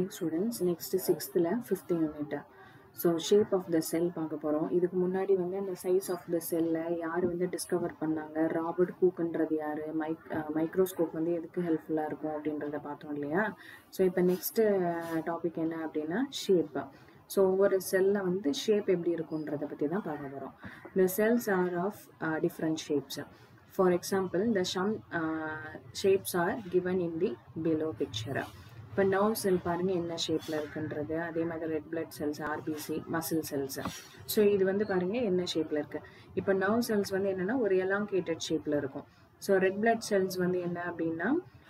Morning students next சிக்ஸ்த்தில் fifth unit so shape of the cell பார்க்க போகிறோம் இதுக்கு முன்னாடி வந்து அந்த சைஸ் ஆஃப் த செல்லை யார் வந்து டிஸ்கவர் பண்ணாங்க ராபர்ட் கூக்குன்றது யார் மைக் மைக்ரோஸ்கோப் வந்து எதுக்கு ஹெல்ப்ஃபுல்லாக இருக்கும் அப்படின்றத பார்த்தோம் இல்லையா ஸோ இப்போ நெக்ஸ்ட்டு டாபிக் என்ன அப்படின்னா ஷேப் ஸோ ஒவ்வொரு செல்லில் வந்து ஷேப் எப்படி இருக்குன்றதை பற்றி தான் பார்க்க போகிறோம் இந்த cells are of different shapes for example the some shapes are given in the below picture இப்போ நர்வ் செல் பாருங்கள் என்ன ஷேப்பில் இருக்குன்றது அதே மாதிரி red blood cells RBC muscle cells so இது வந்து பாருங்கள் என்ன ஷேப்பில் இருக்குது இப்போ நர்வ் செல்ஸ் வந்து என்னென்னா ஒரு எலாங்கேட்டட் ஷேப்பில் இருக்கும் ஸோ ரெட் பிளட் செல்ஸ் வந்து என்ன அப்படின்னா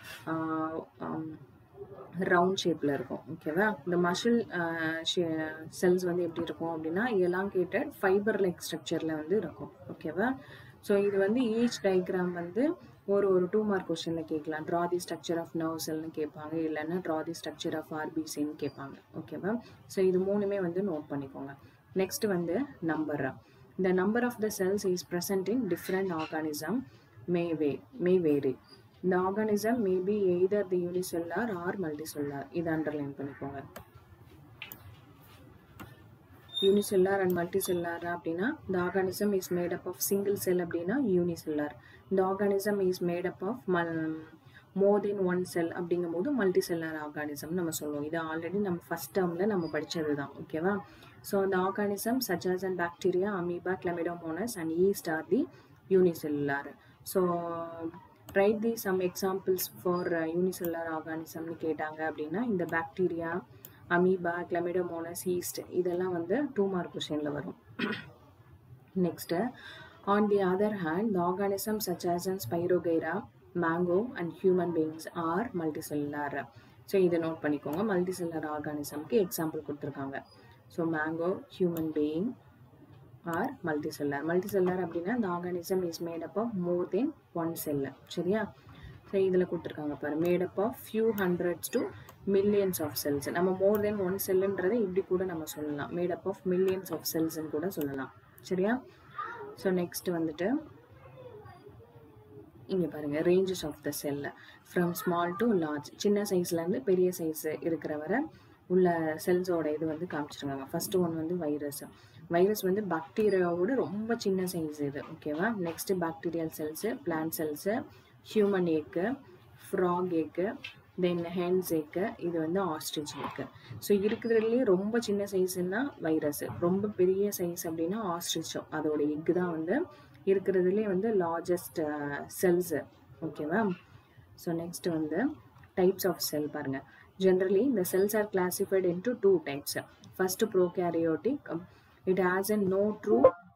ரவுண்ட் ஷேப்பில் இருக்கும் ஓகேவா இந்த மசில் செல்ஸ் வந்து எப்படி இருக்கும் அப்படின்னா எலாங்கேட்டட் ஃபைபர் லைக் ஸ்ட்ரக்சரில் வந்து இருக்கும் ஓகேவா ஸோ இது வந்து ஈச் டயக்ராம் வந்து ஒரு ஒரு டூ மார்க் கொஸ்டினில் கேட்கலாம் draw the structure of nerve செல்னு கேட்பாங்க இல்லைன்னா ட்ரா தி ஸ்ட்ரக்சர் ஆஃப் ஆர்பிசின்னு கேட்பாங்க ஓகேவா ஸோ இது மூணுமே வந்து நோட் பண்ணிக்கோங்க நெக்ஸ்ட் வந்து நம்பர் இந்த number of the cells is present in different organism may vary may vary இந்த organism may be either the unicellular or multicellular இதை அண்டர்லைன் பண்ணிக்கோங்க யூனிசெல்லார் அண்ட் மல்டிசெல்லார் அப்படின்னா இந்த organism is made up of single cell அப்படின்னா unicellular இந்த organism is made up of multi more than one செல் அப்படிங்கும் போது multi செல்லார் organism நம்ம சொல்லுவோம் இது ஆல்ரெடி நம்ம ஃபஸ்ட் டேர்மில் நம்ம படித்தது தான் ஓகேவா ஸோ அந்த organism such as and bacteria amoeba chlamydomonas and yeast are the unicellular so write the some examples for unicellular ஆர்கானிசம்னு கேட்டாங்க அப்படின்னா இந்த பாக்டீரியா அமீபா கிளமிடோமோனஸ் ஈஸ்ட் இதெல்லாம் வந்து டூ மார்க் கொஷனில் வரும் next on the other hand the organism such as and spirogyra mango and human beings are multicellular so இதை note பண்ணிக்கோங்க மல்டிசெல்லார் ஆர்கானிசம்க்கு எக்ஸாம்பிள் கொடுத்துருக்காங்க so mango human being are multicellular multicellular அப்படின்னா இந்த organism is made up of more than one cell சரியா so இதில் கொடுத்துருக்காங்க பாரு made up of few hundreds to millions of cells நம்ம மோர் தென் ஒன் செல்லுன்றதை இப்படி கூட நம்ம சொல்லலாம் mat up of millions of செல்ஸ்ன்னு கூட சொல்லலாம் சரியா ஸோ நெக்ஸ்ட் வந்துட்டு இங்கே பாருங்கள் ரேஞ்சஸ் ஆஃப் த செல்ல ஃப்ரம் ஸ்மால் டு லார்ஜ் சின்ன சைஸ்லேருந்து பெரிய சைஸ் இருக்கிற வரை உள்ள செல்ஸோட இது வந்து காமிச்சிருக்காங்க ஃபஸ்ட்டு ஒன் வந்து வைரஸ் வைரஸ் வந்து பாக்டீரியாவோட ரொம்ப சின்ன சைஸ் இது ஓகேவா next bacterial cells plant cells human egg frog egg then hands ஏக்கு இது வந்து ஆஸ்ட்ரிச் ஏக்கு ஸோ இருக்கிறதுலேயே ரொம்ப சின்ன சைஸ்னா வைரஸ் ரொம்ப பெரிய சைஸ் அப்படின்னா ஆஸ்ட்ரிச்சோ அதோட எக்கு தான் வந்து இருக்கிறதுலே வந்து லார்ஜஸ்ட் செல்ஸு ஓகேவா ஸோ நெக்ஸ்ட் வந்து டைப்ஸ் ஆஃப் செல் பாருங்கள் ஜென்ரலி இந்த cells are classified into two types first prokaryotic it has a no true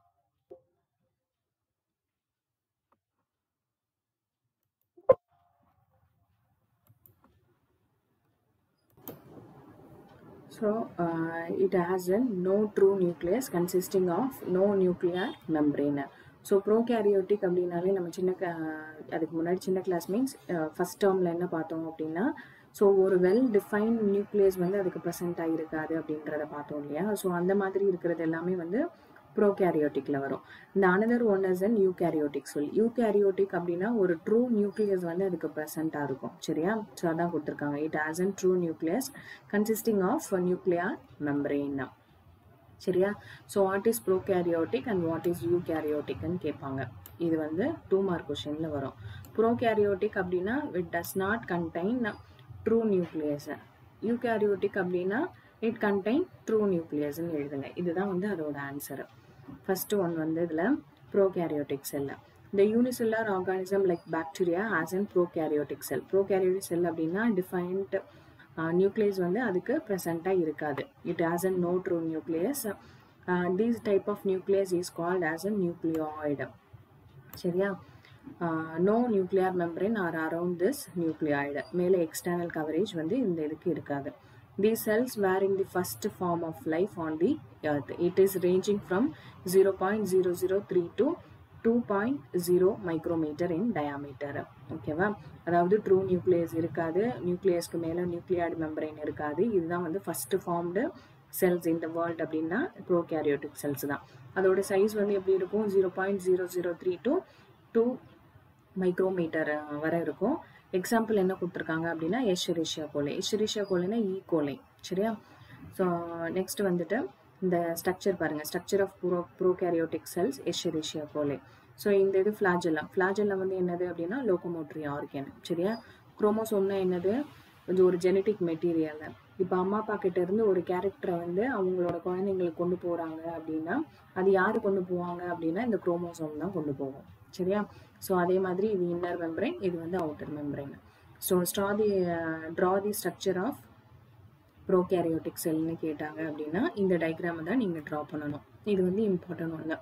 So uh, it has a no true nucleus consisting of no nuclear membrane. So prokaryotic அப்படின்னாலே நம்ம சின்ன அதுக்கு முன்னாடி சின்ன class means first டேர்மில் என்ன பார்த்தோம் அப்படின்னா ஸோ ஒரு வெல் டிஃபைன் நியூக்ளியஸ் வந்து அதுக்கு ப்ரெசென்ட் ஆகிருக்காது அப்படின்றத பார்த்தோம் இல்லையா ஸோ அந்த மாதிரி இருக்கிறது எல்லாமே வந்து ப்ரோகேரியோட்டிக்கில் வரும் இந்த another one is an eukaryotic cell eukaryotic அப்படின்னா ஒரு ட்ரூ நியூக்ளியஸ் வந்து அதுக்கு ப்ரெசென்ட்டாக இருக்கும் சரியா ஸோ அதான் கொடுத்துருக்காங்க it has an true nucleus consisting of nuclear membrane சரியா so what is prokaryotic and what is யூகேரியோட்டிக்னு கேட்பாங்க இது வந்து டூ மார்க் கொஷனில் வரும் ப்ரோகேரியோட்டிக் அப்படின்னா it does not contain true nucleus eukaryotic அப்படின்னா இட் கண்டைன் ட்ரூ நியூக்ளியஸ்ன்னு எழுதுங்க இதுதான் வந்து அதோட ஆன்சரு ஃபஸ்ட்டு ஒன் வந்து இதில் ப்ரோகேரியோட்டிக் செல்லு இந்த unicellular organism like bacteria as an prokaryotic cell prokaryotic cell அப்படின்னா டிஃபைன்ட் நியூக்ளியஸ் வந்து அதுக்கு ப்ரெசண்ட்டாக இருக்காது it has an no true nucleus these type of nucleus is called as a nucleoid சரியா no nuclear membrane are around this nucleoid மேலே external coverage வந்து இந்த இதுக்கு இருக்காது the cells were in the first form of life on the earth it is ranging from zero point zero zero three to two point zero micrometer in diameter ஓகேவா அதாவது true nucleus இருக்காது நியூக்ளியஸ்க்கு மேலே nucleoid membrane இருக்காது இதுதான் வந்து first formed cells இந்த world அப்படின்னா prokaryotic cells தான் அதோட சைஸ் வந்து எப்படி இருக்கும் zero point zero zero three to two micrometer வரை இருக்கும் எக்ஸாம்பிள் என்ன கொடுத்துருக்காங்க அப்படின்னா எஷரிஷியா கோலை எஷரிஷியா கோலைனா ஈ கோலை சரியா ஸோ நெக்ஸ்ட் வந்துட்டு இந்த ஸ்ட்ரக்சர் பாருங்கள் structure of pro prokaryotic cells Escherichia coli so இந்த இது ஃப்ளாஜெல்லாம் ஃப்ளாஜெல்லாம் வந்து என்னது அப்படின்னா லோகோமோட்ரி ஆர்கன் சரியா குரோமோசோம்னா என்னது இது ஒரு ஜெனட்டிக் மெட்டீரியல் இப்போ அம்மா அப்பா கிட்ட இருந்து ஒரு கேரக்டரை வந்து அவங்களோட குழந்தைங்களுக்கு கொண்டு போகிறாங்க அப்படின்னா அது யார் கொண்டு போவாங்க அப்படின்னா இந்த குரோமோசோம் தான் கொண்டு போகும் சரியா ஸோ அதே மாதிரி இது இன்னர் மெம்பரைன் இது வந்து அவுட்டர் மெம்பரைன் ஸோ ஸ்ட்ரா the draw the structure of prokaryotic செல்னு கேட்டாங்க அப்படின்னா இந்த டயக்ராமை தான் நீங்கள் ட்ரா பண்ணணும் இது வந்து இம்பார்ட்டன்ட் ஒன்று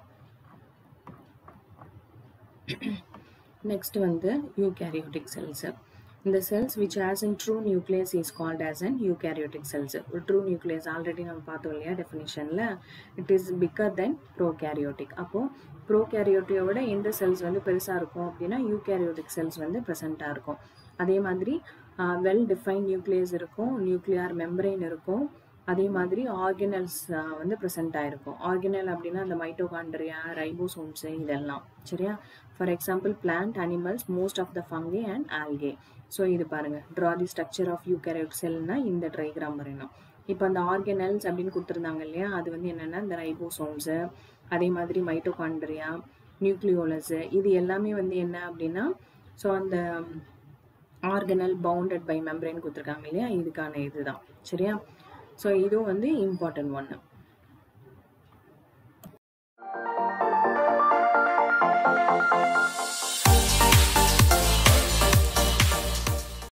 நெக்ஸ்ட் வந்து யூகேரியோட்டிக் செல்ஸ் இந்த cells which has in true nucleus is called as an eukaryotic cells ஒரு ட்ரூ நியூக்ளியஸ் ஆல்ரெடி நம்ம பார்த்தோம் இல்லையா டெஃபினிஷனில் it is bigger than prokaryotic அப்போது ப்ரோகேரியோட்டியோட எந்த செல்ஸ் வந்து பெருசாக இருக்கும் அப்படின்னா யூகேரியோட்டிக் செல்ஸ் வந்து ப்ரெசண்ட்டாக இருக்கும் அதே மாதிரி வெல் டிஃபைன் நியூக்ளியஸ் இருக்கும் நியூக்ளியார் மெம்பரைன் இருக்கும் அதே மாதிரி ஆர்கனல்ஸ் வந்து ப்ரெசென்ட் ஆகிருக்கும் ஆர்கனல் அப்படின்னா அந்த மைட்டோகாண்ட்ரியா ரைபோசோம்ஸு இதெல்லாம் சரியா for example plant animals most of the fungi and algae so இது பாருங்கள் draw the structure of eukaryote செல்னா இந்த ட்ரைகிராம் வரையணும் இப்போ அந்த ஆர்கனல்ஸ் அப்படின்னு கொடுத்துருந்தாங்க இல்லையா அது வந்து என்னென்னா இந்த ரைபோசோம்ஸு அதே மாதிரி மைட்டோகாண்ட்ரியா நியூக்ளியோலஸு இது எல்லாமே வந்து என்ன அப்படின்னா ஸோ அந்த ஆர்கனல் பவுண்டட் பை மெம்பரேன் கொடுத்துருக்காங்க இல்லையா இதுக்கான இதுதான் சரியா ஸோ இதுவும் வந்து இம்பார்ட்டன்ட் ஒன்று